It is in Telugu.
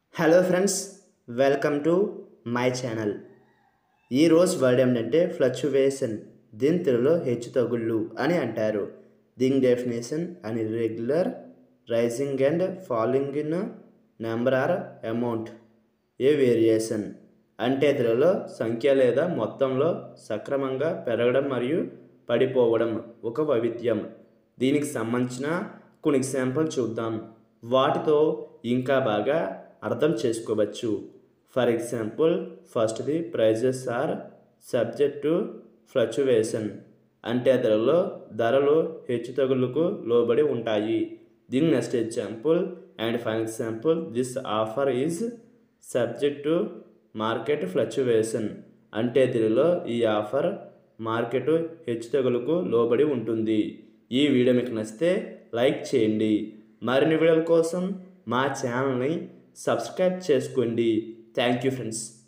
hello friends welcome to my channel ఈరోజు వర్డ్ ఏమిటంటే ఫ్లక్చువేషన్ దీని తెలుగులో హెచ్చు తగుళ్ళు అని అంటారు దీని definition an irregular rising and following in number or amount a variation అంటే తెలుగులో సంఖ్య లేదా మొత్తంలో సక్రమంగా పెరగడం మరియు పడిపోవడం ఒక వైవిధ్యం దీనికి సంబంధించిన కొన్ని ఎగ్జాంపుల్ చూద్దాం వాటితో ఇంకా బాగా అర్థం చేసుకోవచ్చు ఫర్ ఎగ్జాంపుల్ ఫస్ట్ది prices are subject to fluctuation అంటే ధరలో ధరలు హెచ్చుతగులకు లోబడి ఉంటాయి దీని next example and fine example this offer is subject to market fluctuation అంటే దీనిలో ఈ ఆఫర్ మార్కెట్ హెచ్చుతగులకు లోబడి ఉంటుంది ఈ వీడియో మీకు నచ్చితే లైక్ చేయండి మరిన్ని వీడియోల కోసం మా ఛానల్ని సబ్స్క్రైబ్ చేసుకోండి థ్యాంక్ యూ ఫ్రెండ్స్